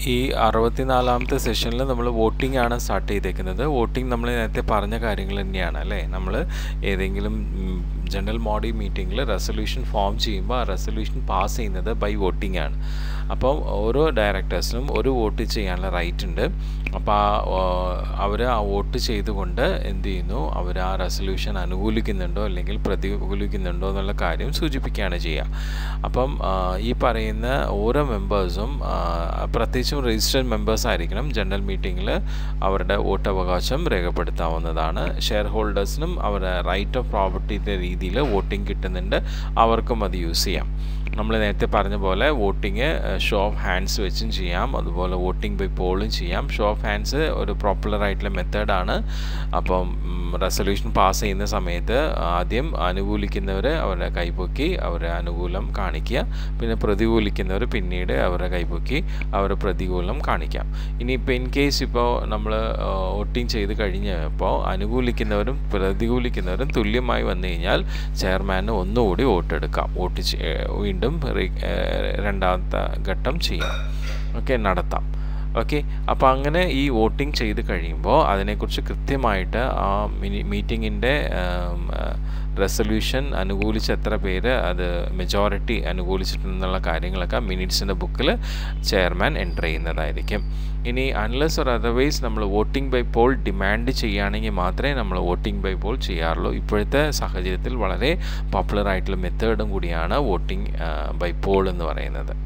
ഈ അറുപത്തിനാലാമത്തെ സെഷനിൽ നമ്മൾ വോട്ടിംഗ് ആണ് സ്റ്റാർട്ട് ചെയ്തേക്കുന്നത് വോട്ടിംഗ് നമ്മൾ നേരത്തെ പറഞ്ഞ കാര്യങ്ങൾ തന്നെയാണ് അല്ലേ നമ്മൾ ഏതെങ്കിലും ജനറൽ ബോഡി മീറ്റിങ്ങിൽ റെസൊല്യൂഷൻ ഫോം ചെയ്യുമ്പോൾ ആ റെസൊല്യൂഷൻ പാസ് ചെയ്യുന്നത് ബൈ വോട്ടിംഗ് ആണ് അപ്പം ഓരോ ഡയറക്ടേഴ്സിനും ഒരു വോട്ട് ചെയ്യാനുള്ള റൈറ്റ് ഉണ്ട് അപ്പോൾ ആ അവർ ആ വോട്ട് ചെയ്തുകൊണ്ട് എന്ത് ചെയ്യുന്നു അവർ ആ റെസൊല്യൂഷൻ അനുകൂലിക്കുന്നുണ്ടോ അല്ലെങ്കിൽ പ്രതികൂലിക്കുന്നുണ്ടോ എന്നുള്ള കാര്യം സൂചിപ്പിക്കുകയാണ് ചെയ്യുക അപ്പം ആ, ഈ പറയുന്ന ഓരോ മെമ്പേഴ്സും പ്രത്യേകിച്ചും രജിസ്റ്റേഡ് മെമ്പേഴ്സ് ആയിരിക്കണം ജനറൽ മീറ്റിങ്ങിൽ അവരുടെ വോട്ടവകാശം രേഖപ്പെടുത്താവുന്നതാണ് ഷെയർ ഹോൾഡേഴ്സിനും അവരുടെ റൈറ്റ് ഓഫ് പ്രോപ്പർട്ടിയുടെ രീതിയിൽ വോട്ടിംഗ് കിട്ടുന്നുണ്ട് അവർക്കും അത് യൂസ് ചെയ്യാം നമ്മൾ നേരത്തെ പറഞ്ഞ പോലെ വോട്ടിങ് ഷോ ഓഫ് ഹാൻഡ്സ് വെച്ചും ചെയ്യാം അതുപോലെ വോട്ടിംഗ് ബൈ പോളും ചെയ്യാം ഷോ ഓഫ് ഹാൻഡ്സ് ഒരു പോപ്പുലർ ആയിട്ടുള്ള മെത്തേഡാണ് അപ്പം റെസൊല്യൂഷൻ പാസ് ചെയ്യുന്ന സമയത്ത് ആദ്യം അനുകൂലിക്കുന്നവർ അവരുടെ കൈപൊക്കി അവരുടെ അനുകൂലം കാണിക്കുക പിന്നെ പ്രതികൂലിക്കുന്നവർ പിന്നീട് അവരുടെ കൈപൊക്കി അവരുടെ പ്രതികൂലം കാണിക്കാം ഇനിയിപ്പോൾ ഇൻ കേസ് ഇപ്പോൾ നമ്മൾ വോട്ടിംഗ് ചെയ്ത് കഴിഞ്ഞപ്പോൾ അനുകൂലിക്കുന്നവരും പ്രതികൂലിക്കുന്നവരും തുല്യമായി വന്നു കഴിഞ്ഞാൽ ചെയർമാന് ഒന്നുകൂടി വോട്ടെടുക്കാം വോട്ട് ചെ- വീണ്ടും റി- ഏഹ് രണ്ടാമത്തെ ഘട്ടം ചെയ്യാം ഓക്കെ നടത്താം ഓക്കെ അപ്പോൾ അങ്ങനെ ഈ വോട്ടിംഗ് ചെയ്ത് കഴിയുമ്പോൾ അതിനെക്കുറിച്ച് കൃത്യമായിട്ട് ആ മിനി മീറ്റിങ്ങിൻ്റെ റെസൊല്യൂഷൻ അനുകൂലിച്ച് എത്ര പേര് അത് മെജോറിറ്റി അനുകൂലിച്ചിട്ടുണ്ടെന്നുള്ള കാര്യങ്ങളൊക്കെ മിനിറ്റ്സിൻ്റെ ബുക്കിൽ ചെയർമാൻ എൻ്റർ ചെയ്യുന്നതായിരിക്കും ഇനി അൺലെസ് ഓർ അതർവൈസ് നമ്മൾ വോട്ടിംഗ് ബൈ പോൾ ഡിമാൻഡ് ചെയ്യുകയാണെങ്കിൽ മാത്രമേ നമ്മൾ വോട്ടിംഗ് ബൈ പോൾ ചെയ്യാറുള്ളൂ ഇപ്പോഴത്തെ സാഹചര്യത്തിൽ വളരെ പോപ്പുലർ ആയിട്ടുള്ള മെത്തേഡും കൂടിയാണ് വോട്ടിംഗ് ബൈ പോൾ എന്ന് പറയുന്നത്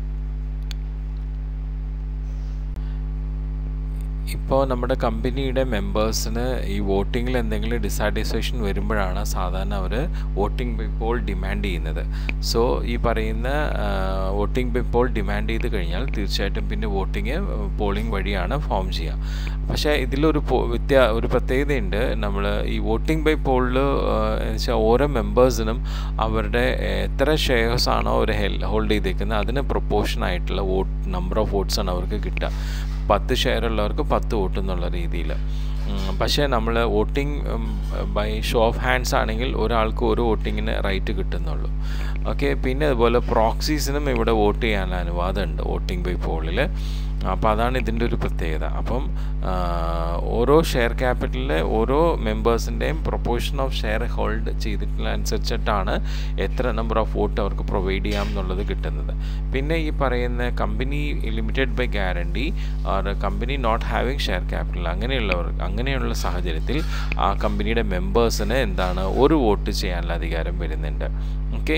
ഇപ്പോൾ നമ്മുടെ കമ്പനിയുടെ മെമ്പേഴ്സിന് ഈ വോട്ടിങ്ങിൽ എന്തെങ്കിലും ഡിസാറ്റിസ്ഫാക്ഷൻ വരുമ്പോഴാണ് സാധാരണ അവർ വോട്ടിംഗ് ബൈ പോൾ ഡിമാൻഡ് ചെയ്യുന്നത് സോ ഈ പറയുന്ന വോട്ടിംഗ് ബൈ പോൾ ഡിമാൻഡ് ചെയ്ത് കഴിഞ്ഞാൽ തീർച്ചയായിട്ടും പിന്നെ വോട്ടിങ് പോളിംഗ് വഴിയാണ് ഫോം ചെയ്യുക പക്ഷേ ഇതിലൊരു പോ- വ്യത്യാ ഒരു പ്രത്യേകതയുണ്ട് നമ്മൾ ഈ വോട്ടിംഗ് ബൈ പോളിൽ വെച്ചാൽ ഓരോ മെമ്പേഴ്സിനും അവരുടെ എത്ര ഷെയർസ് ആണോ അവർ ഹോൾഡ് ചെയ്തേക്കുന്നത് അതിന് പ്രൊപ്പോർഷൻ ആയിട്ടുള്ള വോട്ട് നമ്പർ ഓഫ് വോട്ട്സ് ആണ് അവർക്ക് കിട്ടുക പത്ത് ഷെയർ ഉള്ളവർക്ക് പത്ത് വോട്ട് എന്നുള്ള രീതിയിൽ പക്ഷേ നമ്മൾ voting by show of hands ആണെങ്കിൽ ഒരാൾക്ക് ഒരു വോട്ടിങ്ങിന് റൈറ്റ് കിട്ടുന്നുള്ളൂ ഓക്കെ പിന്നെ അതുപോലെ പ്രോക്സീസിനും ഇവിടെ വോട്ട് ചെയ്യാൻ അനുവാദമുണ്ട് വോട്ടിംഗ് ബൈ പോളിൽ അപ്പോൾ അതാണ് ഇതിൻ്റെ ഒരു പ്രത്യേകത അപ്പം ആ, ഓരോ ഷെയർ ക്യാപിറ്റലിലെ ഓരോ മെമ്പേഴ്സിൻ്റെയും പ്രൊപ്പോർഷൻ ഓഫ് ഷെയർ ഹോൾഡ് ചെയ്തിട്ടുള്ള അനുസരിച്ചിട്ടാണ് എത്ര നമ്പർ ഓഫ് വോട്ട് അവർക്ക് പ്രൊവൈഡ് ചെയ്യാം എന്നുള്ളത് കിട്ടുന്നത് പിന്നെ ഈ പറയുന്ന company limited by guarantee or company not having share capital അങ്ങനെയുള്ളവർ അങ്ങനെയുള്ള സാഹചര്യത്തിൽ ആ കമ്പനിയുടെ മെമ്പേഴ്സിന് എന്താണ് ഒരു വോട്ട് ചെയ്യാനുള്ള അധികാരം വരുന്നുണ്ട് ഓക്കെ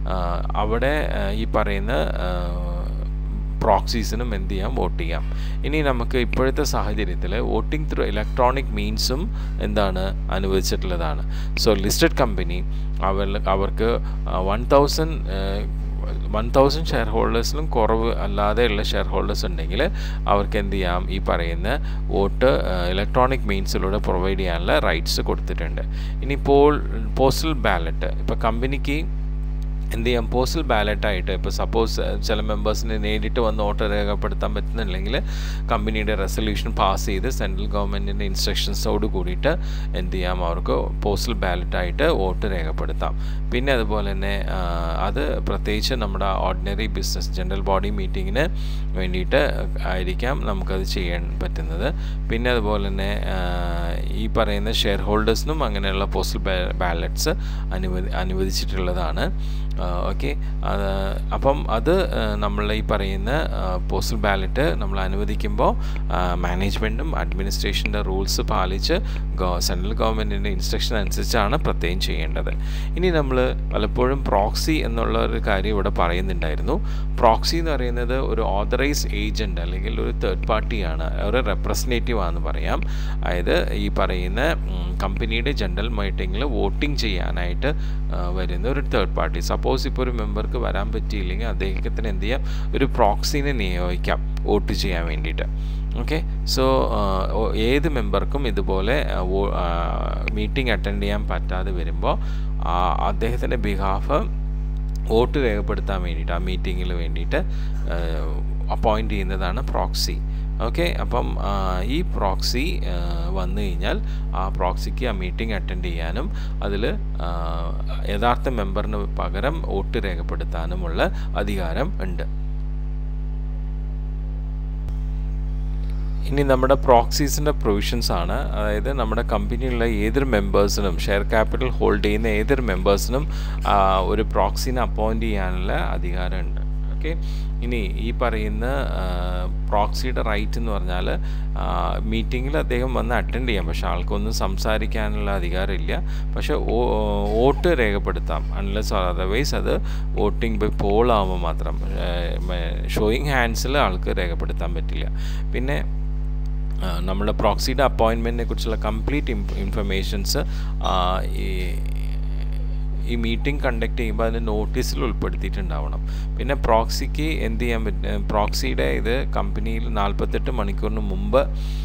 അവിടെ ആ, ഈ പറയുന്ന ആ, പ്രോക്സീസിനും എന്ത് ചെയ്യാം വോട്ട് ചെയ്യാം ഇനി നമുക്ക് ഇപ്പോഴത്തെ സാഹചര്യത്തിൽ വോട്ടിംഗ് ത്രൂ ഇലക്ട്രോണിക് മീൻസും എന്താണ് അനുവദിച്ചിട്ടുള്ളതാണ് സോ ലിസ്റ്റഡ് കമ്പനി അവർ അവർക്ക് one thousand one thousand share ഹോൾഡേഴ്സിലും കുറവ് അല്ലാതെയുള്ള ഷെയർ ഹോൾഡേഴ്സ് ഉണ്ടെങ്കിൽ അവർക്ക് എന്ത് ചെയ്യാം ഈ പറയുന്ന വോട്ട് ഇലക്ട്രോണിക് മീൻസിലൂടെ പ്രൊവൈഡ് ചെയ്യാനുള്ള റൈറ്റ്സ് കൊടുത്തിട്ടുണ്ട് ഇനി പോൾ പോസ്റ്റൽ ബാലറ്റ് ഇപ്പോൾ കമ്പനിക്ക് എന്ത് ചെയ്യാം പോസ്റ്റൽ ബാലറ്റായിട്ട് ഇപ്പോൾ സപ്പോസ് ചില മെമ്പേഴ്സിന് നേരിട്ട് വന്ന് വോട്ട് രേഖപ്പെടുത്താൻ പറ്റുന്നില്ലെങ്കിൽ കമ്പനിയുടെ റെസൊല്യൂഷൻ പാസ് ചെയ്ത് സെൻട്രൽ ഗവൺമെൻറ്റിൻ്റെ ഇൻസ്ട്രക്ഷൻസോട് കൂടിയിട്ട് എന്ത് ചെയ്യാം അവർക്ക് പോസ്റ്റൽ ബാലറ്റായിട്ട് വോട്ട് രേഖപ്പെടുത്താം പിന്നെ അതുപോലെ തന്നെ ആ, അത് പ്രത്യേകിച്ച് നമ്മുടെ ഓർഡിനറി ബിസിനസ് ജനറൽ ബോഡി മീറ്റിങ്ങിന് വേണ്ടിയിട്ട് ആയിരിക്കാം നമുക്കത് ചെയ്യാൻ പറ്റുന്നത് പിന്നെ അതുപോലെ തന്നെ ആ, ഈ പറയുന്ന ഷെയർ ഹോൾഡേഴ്സിനും അങ്ങനെയുള്ള പോസ്റ്റൽ ബാലറ്റ്സ് അനുവദി അനുവദിച്ചിട്ടുള്ളതാണ് ഓക്കെ അപ്പം അത് നമ്മൾ ഈ പറയുന്ന പോസ്റ്റൽ ബാലറ്റ് നമ്മൾ അനുവദിക്കുമ്പോൾ മാനേജ്മെൻറ്റും അഡ്മിനിസ്ട്രേഷൻ്റെ റൂൾസ് പാലിച്ച് സെൻട്രൽ ഗവൺമെൻറ്റിൻ്റെ ഇൻസ്ട്രക്ഷൻ അനുസരിച്ചാണ് പ്രത്യേകം ചെയ്യേണ്ടത് ഇനി നമ്മൾ പലപ്പോഴും പ്രോക്സി എന്നുള്ള ഒരു കാര്യം ഇവിടെ പറയുന്നുണ്ടായിരുന്നു പ്രോക്സി എന്ന് പറയുന്നത് ഒരു ഓതറൈസ് ഏജൻറ്റ് അല്ലെങ്കിൽ ഒരു തേർഡ് പാർട്ടിയാണ് ഒരു റെപ്രസെൻറ്റേറ്റീവ് ആണെന്ന് പറയാം അതായത് ഈ പറയുന്ന കമ്പനിയുടെ ജനറൽ മീറ്റിങ്ങിൽ വോട്ടിംഗ് ചെയ്യാനായിട്ട് ആ, വരുന്ന ഒരു തേർഡ് പാർട്ടി സപ്പോസ് ഇപ്പോൾ ഒരു മെമ്പർക്ക് വരാൻ പറ്റിയില്ലെങ്കിൽ അദ്ദേഹത്തിന് എന്ത് ചെയ്യാം ഒരു പ്രോക്സിനെ നിയോഗിക്കാം വോട്ട് ചെയ്യാൻ വേണ്ടിയിട്ട് ഓക്കെ സോ ഏത് മെമ്പർക്കും ഇതുപോലെ മീറ്റിംഗ് അറ്റൻഡ് ചെയ്യാൻ പറ്റാതെ വരുമ്പോൾ അദ്ദേഹത്തിൻ്റെ ബിഹാഫ് വോട്ട് രേഖപ്പെടുത്താൻ വേണ്ടിയിട്ട് ആ മീറ്റിങ്ങിൽ വേണ്ടിയിട്ട് അപ്പോയിൻ്റ് ചെയ്യുന്നതാണ് പ്രോക്സി ഓക്കെ അപ്പം ആ, ഈ പ്രോക്സി വന്നു കഴിഞ്ഞാൽ ആ പ്രോക്സിക്ക് ആ മീറ്റിംഗ് അറ്റൻഡ് ചെയ്യാനും അതിൽ യഥാർത്ഥ മെമ്പറിന് പകരം വോട്ട് രേഖപ്പെടുത്താനുമുള്ള അധികാരം ഉണ്ട് ഇനി നമ്മുടെ പ്രോക്സീസിൻ്റെ പ്രൊവിഷൻസ് ആണ് അതായത് നമ്മുടെ കമ്പനിയിലുള്ള ഏതൊരു മെമ്പേഴ്സിനും ഷെയർ ക്യാപിറ്റൽ ഹോൾഡ് ചെയ്യുന്ന ഏതൊരു മെമ്പേഴ്സിനും ഒരു പ്രോക്സിനെ അപ്പോയിൻറ്റ് ചെയ്യാനുള്ള അധികാരമുണ്ട് ഓക്കെ ഇനി ഈ പറയുന്ന പ്രോക്സിയുടെ റൈറ്റ് എന്ന് പറഞ്ഞാൽ മീറ്റിങ്ങിൽ അദ്ദേഹം വന്ന് അറ്റൻഡ് ചെയ്യാം പക്ഷെ ആൾക്കൊന്നും സംസാരിക്കാനുള്ള അധികാരമില്ല പക്ഷെ വോട്ട് രേഖപ്പെടുത്താം അൺലെസ് അതർവൈസ് അത് വോട്ടിംഗ് ബൈ പോൾ ആകുമ്പോൾ മാത്രം ഷോയിങ് ഹാൻഡ്സിൽ ആൾക്ക് രേഖപ്പെടുത്താൻ പറ്റില്ല പിന്നെ നമ്മുടെ പ്രോക്സിയുടെ അപ്പോയിൻമെൻറ്റിനെ കുറിച്ചുള്ള കംപ്ലീറ്റ് ഇൻഫർമേഷൻസ് ഈ ഈ മീറ്റിംഗ് കണ്ടക്ട് ചെയ്യുമ്പോൾ അതിൻ്റെ നോട്ടീസിൽ ഉൾപ്പെടുത്തിയിട്ടുണ്ടാവണം പിന്നെ പ്രോക്സിക്ക് എന്ത് ചെയ്യാൻ പറ്റും പ്രോക്സിയുടെ ഇത് കമ്പനിയിൽ നാൽപ്പത്തെട്ട് മണിക്കൂറിന് മുമ്പ്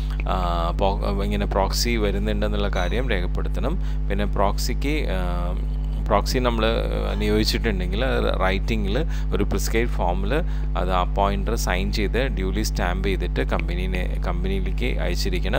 ഇങ്ങനെ പ്രോക്സി വരുന്നുണ്ടെന്നുള്ള കാര്യം രേഖപ്പെടുത്തണം പിന്നെ പ്രോക്സിക്ക് പ്രോക്സി നമ്മൾ നിയോഗിച്ചിട്ടുണ്ടെങ്കിൽ റൈറ്റിങ്ങിൽ ഒരു പ്രിസ്ക്രൈബ് ഫോമിൽ അത് അപ്പോയിൻറ്റർ സൈൻ ചെയ്ത് ഡ്യൂലി സ്റ്റാമ്പ് ചെയ്തിട്ട് കമ്പനീനെ കമ്പനിയിലേക്ക് അയച്ചിരിക്കണം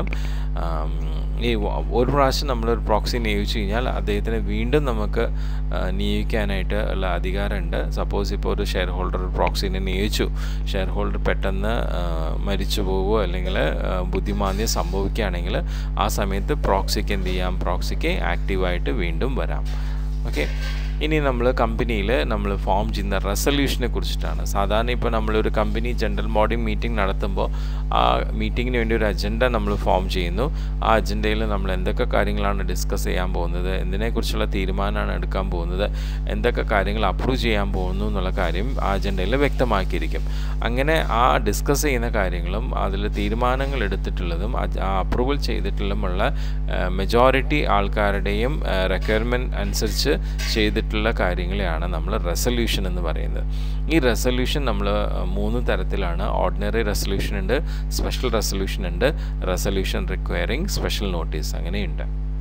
ഈ ഒരു പ്രാവശ്യം നമ്മളൊരു പ്രോക്സി നിയോഗിച്ചു കഴിഞ്ഞാൽ അദ്ദേഹത്തിന് വീണ്ടും നമുക്ക് നിയോഗിക്കാനായിട്ട് ഉള്ള അധികാരമുണ്ട് സപ്പോസ് ഇപ്പോൾ ഒരു ഷെയർ ഹോൾഡർ പ്രോക്സിനെ നിയോഗിച്ചു ഷെയർ ഹോൾഡർ പെട്ടെന്ന് മരിച്ചു പോവുകയോ അല്ലെങ്കിൽ ബുദ്ധിമാന്ദ്യം സംഭവിക്കുകയാണെങ്കിൽ ആ സമയത്ത് പ്രോക്സിക്ക് എന്ത് ചെയ്യാം പ്രോക്സിക്ക് ആക്റ്റീവായിട്ട് വീണ്ടും വരാം ഓക്കെ ഇനി നമ്മൾ കമ്പനിയിൽ നമ്മൾ ഫോം ചെയ്യുന്ന റെസൊല്യൂഷനെ കുറിച്ചിട്ടാണ് സാധാരണ ഇപ്പോൾ നമ്മളൊരു കമ്പനി ജനറൽ ബോഡി മീറ്റിംഗ് നടത്തുമ്പോൾ ആ മീറ്റിങ്ങിന് വേണ്ടി ഒരു അജണ്ട നമ്മൾ ഫോം ചെയ്യുന്നു ആ അജണ്ടയിൽ നമ്മൾ എന്തൊക്കെ കാര്യങ്ങളാണ് ഡിസ്കസ് ചെയ്യാൻ പോകുന്നത് എന്തിനെക്കുറിച്ചുള്ള തീരുമാനമാണ് എടുക്കാൻ പോകുന്നത് എന്തൊക്കെ കാര്യങ്ങൾ അപ്രൂവ് ചെയ്യാൻ പോകുന്നു എന്നുള്ള കാര്യം ആ അജണ്ടയിൽ വ്യക്തമാക്കിയിരിക്കും അങ്ങനെ ആ ഡിസ്കസ് ചെയ്യുന്ന കാര്യങ്ങളും അതിൽ തീരുമാനങ്ങൾ എടുത്തിട്ടുള്ളതും ആ അപ്രൂവൽ ചെയ്തിട്ടുള്ളതുമുള്ള മെജോറിറ്റി ആൾക്കാരുടെയും റിക്വയർമെൻറ്റ് അനുസരിച്ച് ചെയ്തിട്ട് ചെയ്തിട്ടുള്ള കാര്യങ്ങളെയാണ് നമ്മൾ റെസൊല്യൂഷൻ എന്ന് പറയുന്നത് ഈ റെസൊല്യൂഷൻ നമ്മൾ മൂന്ന് തരത്തിലാണ് ഓർഡിനറി റെസൊല്യൂഷൻ ഉണ്ട് സ്പെഷ്യൽ റെസൊല്യൂഷൻ ഉണ്ട് റെസൊല്യൂഷൻ റിക്വയറിങ് സ്പെഷ്യൽ നോട്ടീസ് അങ്ങനെയുണ്ട്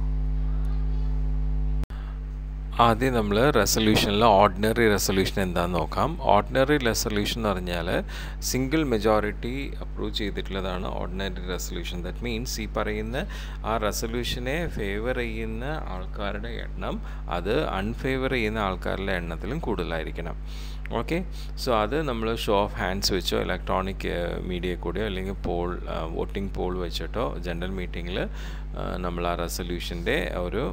ആദ്യം നമ്മൾ റെസൊല്യൂഷനിൽ ഓർഡിനറി റെസൊല്യൂഷൻ എന്താണെന്ന് നോക്കാം ഓർഡിനറി റെസൊല്യൂഷൻ എന്ന് പറഞ്ഞാൽ സിംഗിൾ മെജോറിറ്റി അപ്രൂവ് ചെയ്തിട്ടുള്ളതാണ് ഓർഡിനറി റെസൊല്യൂഷൻ ദറ്റ് മീൻസ് ഈ പറയുന്ന ആ റെസൊല്യൂഷനെ ഫേവർ ചെയ്യുന്ന ആൾക്കാരുടെ എണ്ണം അത് അൺഫേവർ ചെയ്യുന്ന ആൾക്കാരുടെ എണ്ണത്തിലും കൂടുതലായിരിക്കണം ഓക്കെ സോ അത് നമ്മൾ ഷോ ഓഫ് ഹാൻഡ്സ് വെച്ചോ ഇലക്ട്രോണിക് മീഡിയ കൂടെയോ അല്ലെങ്കിൽ പോൾ വോട്ടിംഗ് പോൾ വെച്ചിട്ടോ ജനറൽ മീറ്റിങ്ങിൽ നമ്മൾ ആ റെസൊല്യൂഷൻ്റെ ഒരു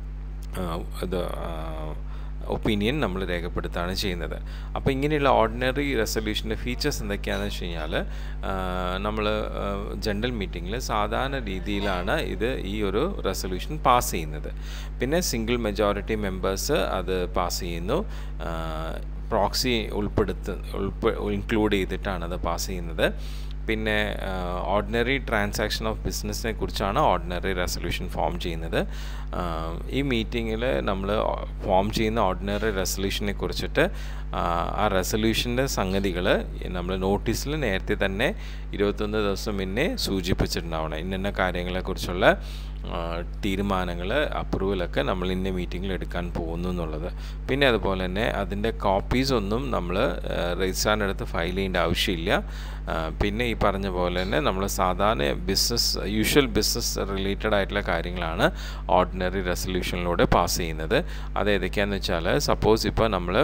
ഇത് ഒപ്പീനിയൻ നമ്മൾ രേഖപ്പെടുത്തുകയാണ് ചെയ്യുന്നത് അപ്പോൾ ഇങ്ങനെയുള്ള ഓർഡിനറി റെസൊല്യൂഷൻ്റെ ഫീച്ചേഴ്സ് എന്തൊക്കെയാണെന്ന് വെച്ച് കഴിഞ്ഞാൽ നമ്മൾ ജനറൽ മീറ്റിങ്ങിൽ സാധാരണ രീതിയിലാണ് ഇത് ഈ ഒരു റെസൊല്യൂഷൻ പാസ് ചെയ്യുന്നത് പിന്നെ സിംഗിൾ മെജോറിറ്റി മെമ്പേഴ്സ് അത് പാസ് ചെയ്യുന്നു പ്രോക്സി ഉൾപ്പെടുത്ത് ഉൾപ്പെ ഇൻക്ലൂഡ് ചെയ്തിട്ടാണ് അത് പാസ് ചെയ്യുന്നത് പിന്നെ ഓർഡിനറി ട്രാൻസാക്ഷൻ ഓഫ് ബിസിനസ്സിനെ കുറിച്ചാണ് ഓർഡിനറി റെസൊല്യൂഷൻ ഫോം ചെയ്യുന്നത് ഈ മീറ്റിങ്ങിൽ നമ്മൾ ഫോം ചെയ്യുന്ന ഓർഡിനറി റെസൊല്യൂഷനെ കുറിച്ചിട്ട് ആ റെസൊല്യൂഷൻ്റെ സംഗതികൾ നമ്മൾ നോട്ടീസിൽ നേരത്തെ തന്നെ ഇരുപത്തൊന്ന് ദിവസം മുന്നേ സൂചിപ്പിച്ചിട്ടുണ്ടാവണം ഇന്ന കാര്യങ്ങളെക്കുറിച്ചുള്ള തീരുമാനങ്ങൾ അപ്രൂവലൊക്കെ നമ്മൾ ഇന്ന മീറ്റിങ്ങിൽ എടുക്കാൻ പോകുന്നു എന്നുള്ളത് പിന്നെ അതുപോലെ തന്നെ അതിൻ്റെ കോപ്പീസ് ഒന്നും നമ്മൾ രജിസ്ട്രാറിൻ്റെ അടുത്ത് ഫയൽ ചെയ്യേണ്ട ആവശ്യമില്ല പിന്നെ ഈ പറഞ്ഞ പോലെ തന്നെ നമ്മൾ സാധാരണ ബിസിനസ് യൂഷ്വൽ ബിസിനസ് റിലേറ്റഡ് ആയിട്ടുള്ള കാര്യങ്ങളാണ് ഓർഡിനറി റെസൊല്യൂഷനിലൂടെ പാസ് ചെയ്യുന്നത് അത് ഏതൊക്കെയാണെന്ന് വെച്ചാൽ സപ്പോസ് ഇപ്പോൾ നമ്മൾ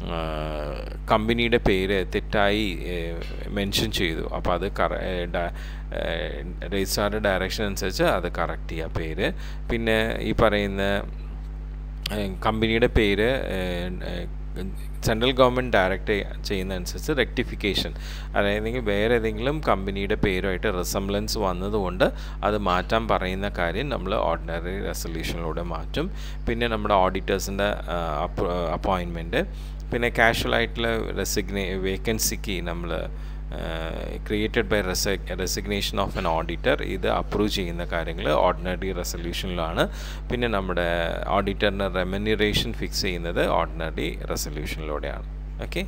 കമ്പനിയുടെ പേര് തെറ്റായി മെൻഷൻ ചെയ്തു അപ്പോൾ അത് കറ രജിസ്ട്രാറുടെ ഡയറക്ഷൻ അനുസരിച്ച് അത് കറക്റ്റ് ചെയ്യുക പേര് പിന്നെ ഈ പറയുന്ന കമ്പനിയുടെ പേര് സെൻട്രൽ ഗവൺമെൻറ് ഡയറക്റ്റ് ചെയ്യുന്ന അനുസരിച്ച് റെക്ടിഫിക്കേഷൻ അതായത് വേറെ ഏതെങ്കിലും കമ്പനിയുടെ പേരുമായിട്ട് റിസംബ്ലൻസ് വന്നതുകൊണ്ട് അത് മാറ്റാൻ പറയുന്ന കാര്യം നമ്മൾ ഓർഡിനറി റെസൊല്യൂഷനിലൂടെ മാറ്റും പിന്നെ നമ്മുടെ ഓഡിറ്റേഴ്സിൻ്റെ അപ്പോയിൻമെൻറ്റ് പിന്നെ കാഷ്വൽ ആയിട്ടുള്ള റെസിഗ്നേ വേക്കൻസിക്ക് നമ്മൾ ക്രിയേറ്റഡ് ബൈ റെസ റെസിഗ്നേഷൻ ഓഫ് എൻ ഓഡിറ്റർ ഇത് അപ്രൂവ് ചെയ്യുന്ന കാര്യങ്ങൾ ഓർഡിനറി റെസൊല്യൂഷനിലാണ് പിന്നെ നമ്മുടെ ഓഡിറ്ററിൻ്റെ റെമന്യൂറേഷൻ ഫിക്സ് ചെയ്യുന്നത് ഓർഡിനറി റെസൊല്യൂഷനിലൂടെയാണ് ഓക്കെ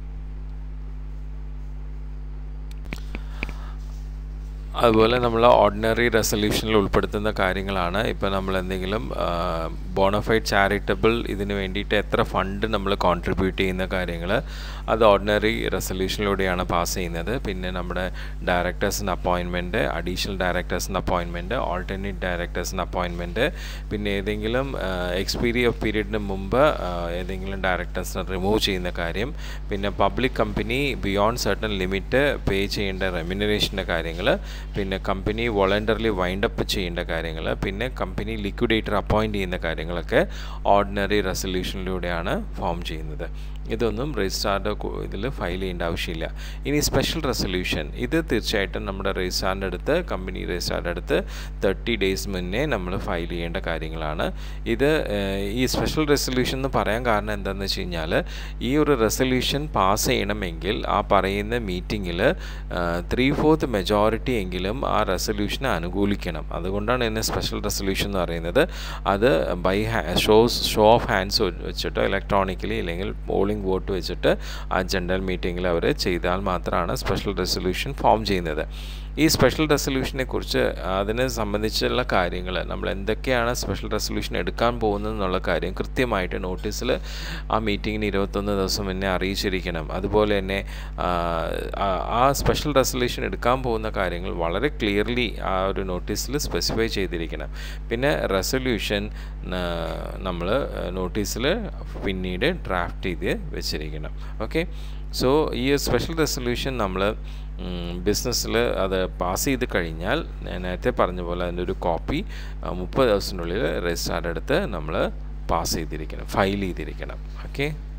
അതുപോലെ നമ്മൾ ഓർഡിനറി റെസൊല്യൂഷനിൽ ഉൾപ്പെടുത്തുന്ന കാര്യങ്ങളാണ് ഇപ്പോൾ നമ്മൾ എന്തെങ്കിലും ബോണഫൈഡ് ചാരിറ്റബിൾ ഇതിന് വേണ്ടിയിട്ട് എത്ര ഫണ്ട് നമ്മൾ കോൺട്രിബ്യൂട്ട് ചെയ്യുന്ന കാര്യങ്ങൾ അത് ഓർഡിനറി റെസൊല്യൂഷനിലൂടെയാണ് പാസ് ചെയ്യുന്നത് പിന്നെ നമ്മുടെ ഡയറക്ടേഴ്സിൻ്റെ അപ്പോയിൻമെൻറ്റ് അഡീഷണൽ ഡയറക്ടേഴ്സിൻ്റെ അപ്പോയിൻമെൻറ്റ് ഓൾട്ടർനേറ്റ് ഡയറക്ടേഴ്സിൻ്റെ അപ്പോയിൻമെൻറ്റ് പിന്നെ ഏതെങ്കിലും എക്സ്പീരി ഓഫ് പീരീഡിന് മുമ്പ് ഏതെങ്കിലും ഡയറക്ടേഴ്സിനെ റിമൂവ് ചെയ്യുന്ന കാര്യം പിന്നെ public company beyond certain limit pay ചെയ്യേണ്ട റെമ്യൂണറേഷൻ്റെ കാര്യങ്ങൾ പിന്നെ കമ്പനി വോളണ്ടറിലി വൈൻഡപ്പ് ചെയ്യേണ്ട കാര്യങ്ങൾ പിന്നെ കമ്പനി ലിക്വിഡേറ്റർ അപ്പോയിൻറ്റ് ചെയ്യുന്ന കാര്യങ്ങളൊക്കെ ഓർഡിനറി റെസൊല്യൂഷനിലൂടെയാണ് ഫോം ചെയ്യുന്നത് ഇതൊന്നും രജിസ്ട്രാറിൻ്റെ ഇതിൽ ഫയൽ ചെയ്യേണ്ട ആവശ്യമില്ല ഇനി സ്പെഷ്യൽ റെസൊല്യൂഷൻ ഇത് തീർച്ചയായിട്ടും നമ്മുടെ രജിസ്ട്രാറിൻ്റെ അടുത്ത് കമ്പനി രജിസ്ട്രാറിൻ്റെ അടുത്ത് തേർട്ടി ഡേയ്സ് മുന്നേ നമ്മൾ ഫയൽ ചെയ്യേണ്ട കാര്യങ്ങളാണ് ഇത് ഈ സ്പെഷ്യൽ റെസൊല്യൂഷൻ എന്ന് പറയാൻ കാരണം എന്താണെന്ന് വെച്ച് കഴിഞ്ഞാൽ ഈ ഒരു റെസൊല്യൂഷൻ പാസ് ചെയ്യണമെങ്കിൽ ആ പറയുന്ന മീറ്റിങ്ങിൽ ത്രീ ഫോർത്ത് മെജോറിറ്റി എങ്കിലും ആ റെസൊല്യൂഷനെ അനുകൂലിക്കണം അതുകൊണ്ടാണ് ഇതിനെ സ്പെഷ്യൽ റെസൊല്യൂഷൻ എന്ന് പറയുന്നത് അത് by shows show of hands വെച്ചിട്ടോ ഇലക്ട്രോണിക്കലി അല്ലെങ്കിൽ പോളിംഗ് വോട്ട് വെച്ചിട്ട് ആ ജനറൽ മീറ്റിങ്ങിൽ അവർ ചെയ്താൽ മാത്രമാണ് സ്പെഷ്യൽ റെസൊല്യൂഷൻ ഫോം ചെയ്യുന്നത് ഈ സ്പെഷ്യൽ റെസൊല്യൂഷനെ കുറിച്ച് അതിനെ സംബന്ധിച്ചുള്ള കാര്യങ്ങൾ നമ്മൾ എന്തൊക്കെയാണ് സ്പെഷ്യൽ റെസൊല്യൂഷൻ എടുക്കാൻ പോകുന്നത് എന്നുള്ള കാര്യം കൃത്യമായിട്ട് നോട്ടീസിൽ ആ മീറ്റിങ്ങിന് ഇരുപത്തൊന്ന് ദിവസം മുന്നേ അറിയിച്ചിരിക്കണം അതുപോലെ തന്നെ ആ സ്പെഷ്യൽ റെസൊല്യൂഷൻ എടുക്കാൻ പോകുന്ന കാര്യങ്ങൾ വളരെ ക്ലിയർലി ആ ഒരു നോട്ടീസിൽ സ്പെസിഫൈ ചെയ്തിരിക്കണം പിന്നെ റെസൊല്യൂഷൻ നമ്മൾ നോട്ടീസിൽ പിന്നീട് ഡ്രാഫ്റ്റ് ചെയ്ത് വെച്ചിരിക്കണം ഓക്കെ സോ ഈ സ്പെഷ്യൽ റെസൊല്യൂഷൻ നമ്മൾ ബിസിനസ്സിൽ അത് പാസ് ചെയ്ത് കഴിഞ്ഞാൽ ഞാൻ നേരത്തെ പറഞ്ഞ പോലെ അതിൻ്റെ ഒരു കോപ്പി മുപ്പത് ദിവസത്തിനുള്ളിൽ രജിസ്ട്രാറുടെ അടുത്ത് നമ്മൾ പാസ് ചെയ്തിരിക്കണം ഫയൽ ചെയ്തിരിക്കണം ഓക്കെ